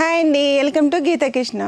hi అండి welcome to Gita Krishna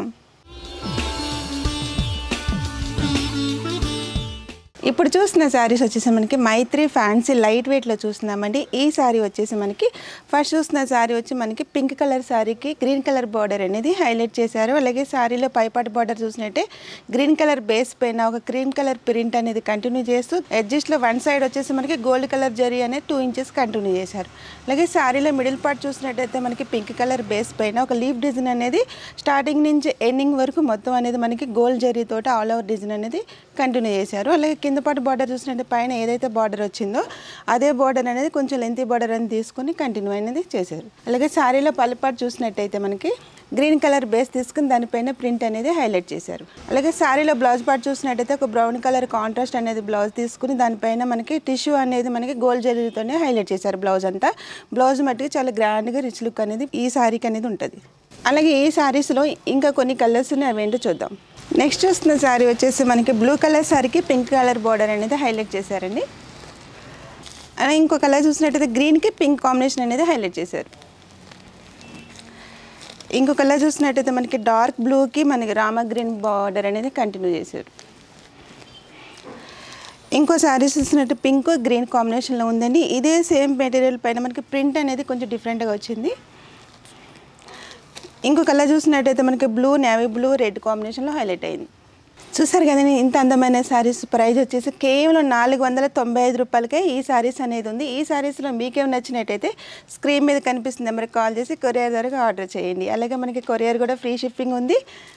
ఇప్పుడు చూసిన శారీస్ వచ్చేసి మనకి మైత్రి ఫ్యాన్సీ లైట్ వెయిట్లో చూస్తున్నామండి ఈ శారీ వచ్చేసి మనకి ఫస్ట్ చూసిన శారీ వచ్చి మనకి పింక్ కలర్ శారీకి గ్రీన్ కలర్ బార్డర్ అనేది హైలైట్ చేశారు అలాగే శారీలో పైపాటి బార్డర్ చూసినట్టే గ్రీన్ కలర్ బేస్ పైన ఒక క్రీమ్ కలర్ ప్రింట్ అనేది కంటిన్యూ చేస్తూ ఎడ్జస్ట్లో వన్ సైడ్ వచ్చేసి మనకి గోల్డ్ కలర్ జరీ అనేది టూ ఇంచెస్ కంటిన్యూ చేశారు అలాగే శారీలో మిడిల్ పార్ట్ చూసినట్టయితే మనకి పింక్ కలర్ బేస్ పైన ఒక లీఫ్ డిజైన్ అనేది స్టార్టింగ్ నుంచి ఎండింగ్ వరకు మొత్తం అనేది మనకి గోల్డ్ జరీ తోటి ఆల్ ఓవర్ డిజైన్ అనేది కంటిన్యూ చేశారు అలాగే కింద పాటు బార్డర్ చూసినట్టు పైన ఏదైతే బార్డర్ వచ్చిందో అదే బార్డర్ అనేది కొంచెం లెంతీ బార్డర్ అని తీసుకొని కంటిన్యూ అనేది చేశారు అలాగే శారీలో పల్లిపాటు చూసినట్టయితే మనకి గ్రీన్ కలర్ బేస్ తీసుకుని దానిపైన ప్రింట్ అనేది హైలైట్ చేశారు అలాగే శారీలో బ్లౌజ్ పార్ట్ చూసినట్టయితే ఒక బ్రౌన్ కలర్ కాంట్రాస్ట్ అనేది బ్లౌజ్ తీసుకుని దానిపైన మనకి టిష్యూ అనేది మనకి గోల్డ్ జరీతోనే హైలైట్ చేశారు బ్లౌజ్ అంతా బ్లౌజ్ మట్టుకు చాలా గ్రాండ్గా రిచ్ లుక్ అనేది ఈ శారీకి అనేది ఉంటుంది అలాగే ఈ శారీస్లో ఇంకా కొన్ని కలర్స్ ఉన్నాయి అవేంటో చూద్దాం నెక్స్ట్ చూస్తున్న శారీ వచ్చేసి మనకి బ్లూ కలర్ శారీకి పింక్ కలర్ బార్డర్ అనేది హైలైట్ చేశారండి అలాగే ఇంకో కలర్ చూసినట్టయితే గ్రీన్కి పింక్ కాంబినేషన్ అనేది హైలైట్ చేశారు ఇంకో కలర్ చూసినట్టయితే మనకి డార్క్ బ్లూకి మనకి రామ గ్రీన్ బార్డర్ అనేది కంటిన్యూ చేశారు ఇంకో శారీస్ చూసినట్టు పింక్ గ్రీన్ కాంబినేషన్లో ఉందండి ఇదే సేమ్ మెటీరియల్ పైన మనకి ప్రింట్ అనేది కొంచెం డిఫరెంట్గా వచ్చింది ఇంకో కలర్ చూసినట్టయితే మనకి బ్లూ నేవీ బ్లూ రెడ్ కాంబినేషన్లో హైలైట్ అయింది చూసారు కదండి ఇంత అందమైన శారీస్ ప్రైస్ వచ్చేసి కేవలం నాలుగు వందల తొంభై ఐదు రూపాయలకే ఈ శారీస్ అనేది ఉంది ఈ శారీస్లో మీకేం నచ్చినట్టయితే స్క్రీన్ మీద కనిపిస్తుంది నెంబర్కి కాల్ చేసి కొరియర్ ద్వారా ఆర్డర్ చేయండి అలాగే మనకి కొరియర్ కూడా ఫ్రీ షిప్పింగ్ ఉంది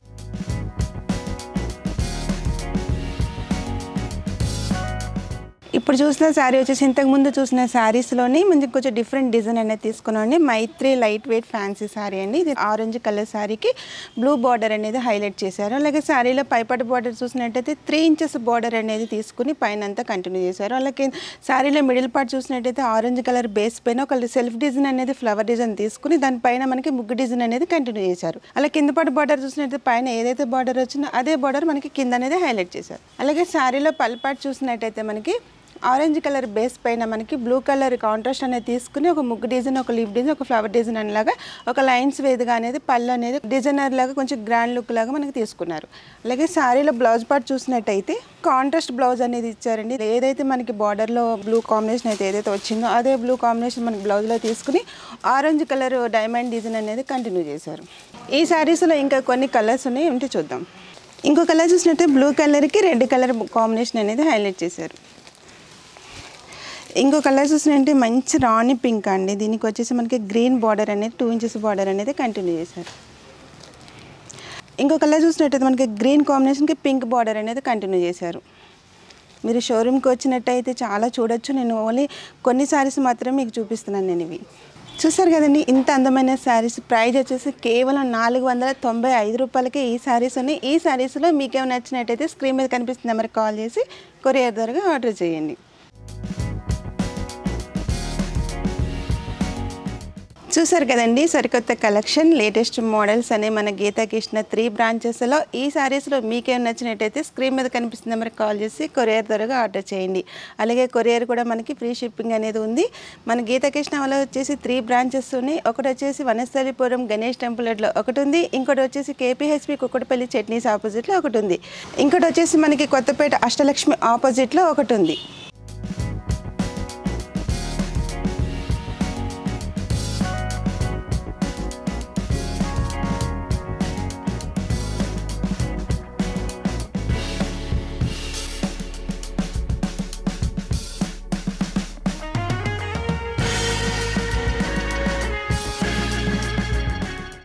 ఇప్పుడు చూసిన శారీ వచ్చేసి ఇంతకు ముందు చూసిన శారీస్లోని మంచి కొంచెం డిఫరెంట్ డిజైన్ అనేది తీసుకున్నాండి Maitri light weight fancy sari అండి ఇది ఆరెంజ్ కలర్ శారీకి బ్లూ బార్డర్ అనేది హైలైట్ చేశారు అలాగే శారీలో పైపటి బార్డర్ చూసినట్టయితే త్రీ ఇంచెస్ బార్డర్ అనేది తీసుకుని పైన అంతా కంటిన్యూ చేశారు అలాగే శారీలో మిడిల్ పార్ట్ చూసినట్టయితే ఆరెంజ్ కలర్ బేస్ పైన ఒక సెల్ఫ్ డిజైన్ అనేది ఫ్లవర్ డిజైన్ తీసుకుని దానిపైన మనకి ముగ్గు డిజైన్ అనేది కంటిన్యూ చేశారు అలా కింద పాటు బార్డర్ చూసినట్టయితే పైన ఏదైతే బార్డర్ వచ్చిందో అదే బార్డర్ మనకి కింద అనేది హైలైట్ చేశారు అలాగే శారీలో పల్పాటు చూసినట్టయితే మనకి ఆరెంజ్ కలర్ బేస్ పైన మనకి బ్లూ కలర్ కాంట్రాస్ట్ అనేది తీసుకుని ఒక ముగ్గు డిజైన్ ఒక లీఫ్ డిజైన్ ఒక ఫ్లవర్ డిజైన్ అనేలాగా ఒక లైన్స్ వేదిగా అనేది పళ్ళు అనేది డిజైనర్ లాగా కొంచెం గ్రాండ్ లుక్ లాగా మనకి తీసుకున్నారు అలాగే శారీలో బ్లౌజ్ పార్ట్ చూసినట్టయితే కాంట్రాస్ట్ బ్లౌజ్ అనేది ఇచ్చారండి ఏదైతే మనకి బార్డర్లో బ్లూ కాంబినేషన్ అయితే ఏదైతే వచ్చిందో అదే బ్లూ కాంబినేషన్ మనకి బ్లౌజ్లో తీసుకుని ఆరెంజ్ కలర్ డైమండ్ డిజైన్ అనేది కంటిన్యూ చేశారు ఈ శారీస్లో ఇంకా కొన్ని కలర్స్ ఉన్నాయి ఉంటే చూద్దాం ఇంకో కలర్ చూసినట్టే బ్లూ కలర్కి రెడ్ కలర్ కాంబినేషన్ అనేది హైలైట్ చేశారు ఇంకో కలర్ చూసినట్టే మంచి రాణి పింక్ అండి దీనికి వచ్చేసి మనకి గ్రీన్ బార్డర్ అనేది టూ ఇంచెస్ బార్డర్ అనేది కంటిన్యూ చేశారు ఇంకో కలర్ చూసినట్టయితే మనకి గ్రీన్ కాంబినేషన్కి పింక్ బార్డర్ అనేది కంటిన్యూ చేశారు మీరు షోరూమ్కి వచ్చినట్టయితే చాలా చూడొచ్చు నేను ఓన్లీ కొన్ని శారీస్ మాత్రమే మీకు చూపిస్తున్నాను నేను ఇవి చూసారు కదండి ఇంత అందమైన శారీస్ ప్రైస్ వచ్చేసి కేవలం నాలుగు వందల తొంభై ఐదు రూపాయలకి ఈ శారీస్ ఉన్నాయి ఈ శారీస్లో మీకేమైనా నచ్చినట్టయితే స్క్రీన్ మీద కనిపిస్తున్న నెంబర్కి కాల్ చేసి కొరియర్ ద్వారా ఆర్డర్ చేయండి చూసారు కదండి సరికొత్త కలెక్షన్ లేటెస్ట్ మోడల్స్ అనే మన గీతా కృష్ణ త్రీ బ్రాంచెస్లో ఈ శారీస్లో మీకేం నచ్చినట్టయితే స్క్రీన్ మీద కనిపిస్తున్న నెంబర్కి కాల్ చేసి కొరియర్ ద్వారా ఆర్డర్ చేయండి అలాగే కొరియర్ కూడా మనకి ఫ్రీ షిప్పింగ్ అనేది ఉంది మన గీతా కృష్ణ వల్ల వచ్చేసి త్రీ బ్రాంచెస్ ఉన్నాయి ఒకటి వచ్చేసి వనస్థలిపురం గణేష్ టెంపుల్ లో ఒకటి ఉంది ఇంకోటి వచ్చేసి కేపీహెచ్పి కుక్కడపల్లి చట్నీస్ ఆపోజిట్లో ఒకటి ఉంది ఇంకోటి వచ్చేసి మనకి కొత్తపేట అష్టలక్ష్మి ఆపోజిట్లో ఒకటి ఉంది